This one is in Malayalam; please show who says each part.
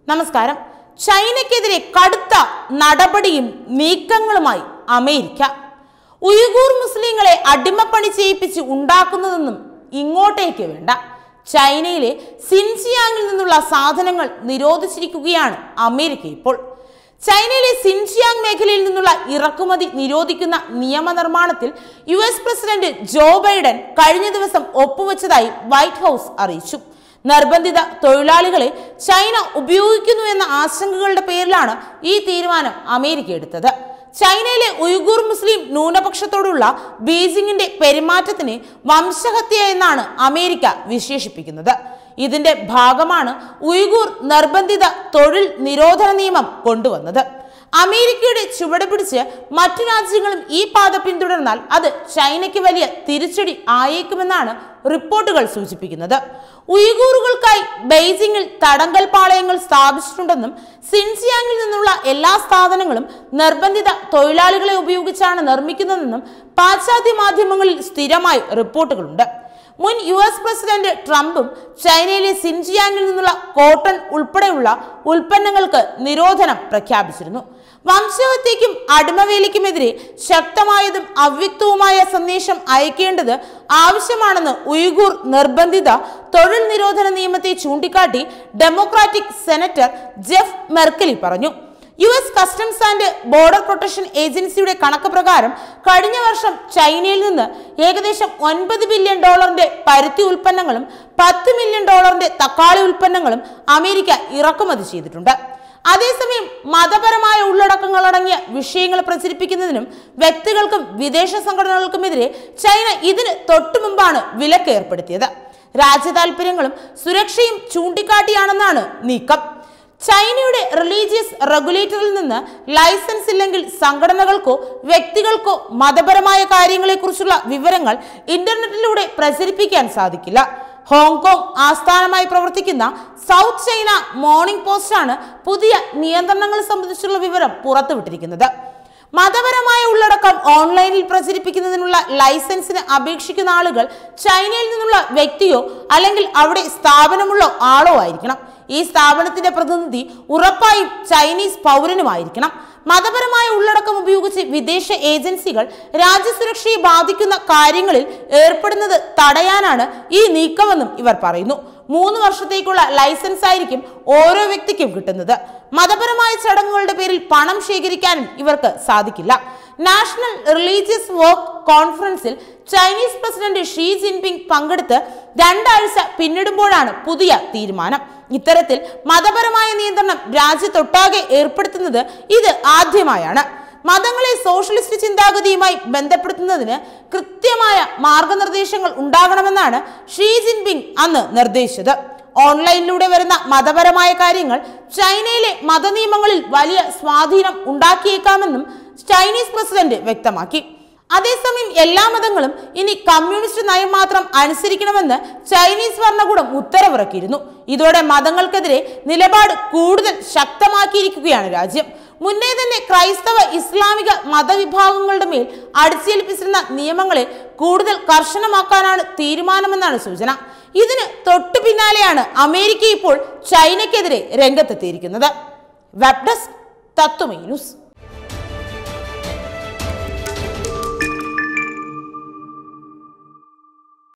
Speaker 1: നമസ്കാരം ചൈനയ്ക്കെതിരെ കടുത്ത നടപടിയും നീക്കങ്ങളുമായി അമേരിക്ക ഉയ്ഗൂർ മുസ്ലിങ്ങളെ അടിമപ്പണി ചെയ്യിപ്പിച്ച് ഉണ്ടാക്കുന്നതൊന്നും ഇങ്ങോട്ടേക്ക് വേണ്ട ചൈനയിലെ സിൻജിയാങ്ങിൽ നിന്നുള്ള സാധനങ്ങൾ നിരോധിച്ചിരിക്കുകയാണ് അമേരിക്ക ഇപ്പോൾ ചൈനയിലെ സിൻജിയാങ് മേഖലയിൽ നിന്നുള്ള ഇറക്കുമതി നിരോധിക്കുന്ന നിയമനിർമ്മാണത്തിൽ U S president Joe Biden കഴിഞ്ഞ ദിവസം ഒപ്പുവെച്ചതായി വൈറ്റ് ഹൗസ് അറിയിച്ചു നിർബന്ധിത തൊഴിലാളികളെ ചൈന ഉപയോഗിക്കുന്നു എന്ന ആശങ്കകളുടെ പേരിലാണ് ഈ തീരുമാനം അമേരിക്ക എടുത്തത് ചൈനയിലെ ഉയ്ഗൂർ മുസ്ലിം ന്യൂനപക്ഷത്തോടുള്ള ബീജിംഗിന്റെ പെരുമാറ്റത്തിന് വംശഹത്യ എന്നാണ് അമേരിക്ക വിശേഷിപ്പിക്കുന്നത് ഇതിന്റെ ഭാഗമാണ് ഉയ്ഗൂർ നിർബന്ധിത തൊഴിൽ നിരോധന നിയമം കൊണ്ടുവന്നത് അമേരിക്കയുടെ ചുവട് പിടിച്ച് മറ്റു രാജ്യങ്ങളും ഈ പാത പിന്തുടർന്നാൽ അത് ചൈനയ്ക്ക് വലിയ തിരിച്ചടി ആയേക്കുമെന്നാണ് റിപ്പോർട്ടുകൾ സൂചിപ്പിക്കുന്നത് ഉയ്ഗൂറുകൾക്കായി ബെയ്ജിംഗിൽ തടങ്കൽ പാളയങ്ങൾ സ്ഥാപിച്ചിട്ടുണ്ടെന്നും സിൻസിയാങ്ങിൽ നിന്നുള്ള എല്ലാ സ്ഥാപനങ്ങളും നിർബന്ധിത തൊഴിലാളികളെ ഉപയോഗിച്ചാണ് നിർമ്മിക്കുന്നതെന്നും പാശ്ചാത്യ മാധ്യമങ്ങളിൽ സ്ഥിരമായി റിപ്പോർട്ടുകളുണ്ട് മുൻ യു എസ് പ്രസിഡന്റ് ട്രംപും ചൈനയിലെ സിൻജിയാങ്ങിൽ നിന്നുള്ള കോട്ടൺ ഉൾപ്പെടെയുള്ള ഉൽപ്പന്നങ്ങൾക്ക് നിരോധനം പ്രഖ്യാപിച്ചിരുന്നു വംശഹത്യയ്ക്കും അടിമവേലിക്കുമെതിരെ ശക്തമായതും അവ്യക്തവുമായ സന്ദേശം അയക്കേണ്ടത് ആവശ്യമാണെന്ന് ഉയ്ഗൂർ നിർബന്ധിത തൊഴിൽ നിരോധന നിയമത്തെ ചൂണ്ടിക്കാട്ടി ഡെമോക്രാറ്റിക് സെനറ്റർ ജെഫ് മെർക്കലി പറഞ്ഞു U S customs and border protection ഏജൻസിയുടെ കണക്ക് പ്രകാരം കഴിഞ്ഞ വർഷം ചൈനയിൽ നിന്ന് ഏകദേശം ഒൻപത് ബില്യൺ ഡോളറിന്റെ പരുത്തി ഉൽപ്പന്നങ്ങളും പത്ത് മില്യൺ ഡോളറിന്റെ തക്കാളി ഉൽപ്പന്നങ്ങളും അമേരിക്ക ഇറക്കുമതി ചെയ്തിട്ടുണ്ട് അതേസമയം മതപരമായ ഉള്ളടക്കങ്ങൾ അടങ്ങിയ വിഷയങ്ങൾ പ്രചരിപ്പിക്കുന്നതിനും വ്യക്തികൾക്കും വിദേശ സംഘടനകൾക്കുമെതിരെ ചൈന ഇതിന് തൊട്ടു മുമ്പാണ് വിലക്ക് ഏർപ്പെടുത്തിയത് രാജ്യ താൽപര്യങ്ങളും സുരക്ഷയും ചൂണ്ടിക്കാട്ടിയാണെന്നാണ് നീക്കം ചൈനയുടെ റിലീജിയസ് റെഗുലേറ്ററിൽ നിന്ന് ലൈസൻസ് ഇല്ലെങ്കിൽ സംഘടനകൾക്കോ വ്യക്തികൾക്കോ മതപരമായ കാര്യങ്ങളെക്കുറിച്ചുള്ള വിവരങ്ങൾ ഇന്റർനെറ്റിലൂടെ പ്രചരിപ്പിക്കാൻ സാധിക്കില്ല ഹോങ്കോങ് ആസ്ഥാനമായി പ്രവർത്തിക്കുന്ന സൗത്ത് ചൈന മോർണിംഗ് പോസ്റ്റാണ് പുതിയ നിയന്ത്രണങ്ങൾ സംബന്ധിച്ചുള്ള വിവരം പുറത്തുവിട്ടിരിക്കുന്നത് മതപരമായ ഉള്ളടക്കം ഓൺലൈനിൽ പ്രചരിപ്പിക്കുന്നതിനുള്ള ലൈസൻസിന് അപേക്ഷിക്കുന്ന ആളുകൾ ചൈനയിൽ നിന്നുള്ള വ്യക്തിയോ അല്ലെങ്കിൽ അവിടെ സ്ഥാപനമുള്ള ആളോ ആയിരിക്കണം ഈ സ്ഥാപനത്തിന്റെ പ്രതിനിധി ഉറപ്പായും ചൈനീസ് പൗരനുമായിരിക്കണം മതപരമായ ഉള്ളടക്കം ഉപയോഗിച്ച് വിദേശ ഏജൻസികൾ രാജ്യസുരക്ഷയെ ബാധിക്കുന്ന കാര്യങ്ങളിൽ ഏർപ്പെടുന്നത് തടയാനാണ് ഈ നീക്കമെന്നും ഇവർ പറയുന്നു മൂന്ന് വർഷത്തേക്കുള്ള ലൈസൻസ് ആയിരിക്കും ഓരോ വ്യക്തിക്കും കിട്ടുന്നത് മതപരമായ ചടങ്ങുകളുടെ പേരിൽ പണം ശേഖരിക്കാനും ഇവർക്ക് സാധിക്കില്ല നാഷണൽ റിലീജിയസ് വർക്ക് കോൺഫറൻസിൽ ചൈനീസ് പ്രസിഡന്റ് ഷീ ജിൻപിങ് പങ്കെടുത്ത് രണ്ടാഴ്ച പിന്നിടുമ്പോഴാണ് പുതിയ തീരുമാനം ഇത്തരത്തിൽ മതപരമായ നിയന്ത്രണം രാജ്യത്തൊട്ടാകെ ഏർപ്പെടുത്തുന്നത് ഇത് ആദ്യമായാണ് മതങ്ങളെ സോഷ്യലിസ്റ്റ് ചിന്താഗതിയുമായി ബന്ധപ്പെടുത്തുന്നതിന് കൃത്യമായ മാർഗനിർദ്ദേശങ്ങൾ ഉണ്ടാകണമെന്നാണ് ഷീ ജിൻപിങ് അന്ന് നിർദ്ദേശിച്ചത് ഓൺലൈനിലൂടെ വരുന്ന മതപരമായ കാര്യങ്ങൾ ചൈനയിലെ മതനിയമങ്ങളിൽ വലിയ സ്വാധീനം ഉണ്ടാക്കിയേക്കാമെന്നും ചൈനീസ് പ്രസിഡന്റ് വ്യക്തമാക്കി അതേസമയം എല്ലാ മതങ്ങളും ഇനി കമ്മ്യൂണിസ്റ്റ് നയം മാത്രം അനുസരിക്കണമെന്ന് ചൈനീസ് ഭരണകൂടം ഉത്തരവിറക്കിയിരുന്നു ഇതോടെ മതങ്ങൾക്കെതിരെ നിലപാട് കൂടുതൽ ശക്തമാക്കിയിരിക്കുകയാണ് രാജ്യം മുന്നേ തന്നെ ക്രൈസ്തവ ഇസ്ലാമിക മതവിഭാഗങ്ങളുടെ മേൽ അടിച്ചേൽപ്പിച്ചിരുന്ന നിയമങ്ങളെ കൂടുതൽ കർശനമാക്കാനാണ് തീരുമാനമെന്നാണ് സൂചന ഇതിന് തൊട്ടു പിന്നാലെയാണ് അമേരിക്ക ഇപ്പോൾ ചൈനയ്ക്കെതിരെ രംഗത്തെത്തിയിരിക്കുന്നത് വെബ് ഡെസ്ക് തത്വമേ ന്യൂസ്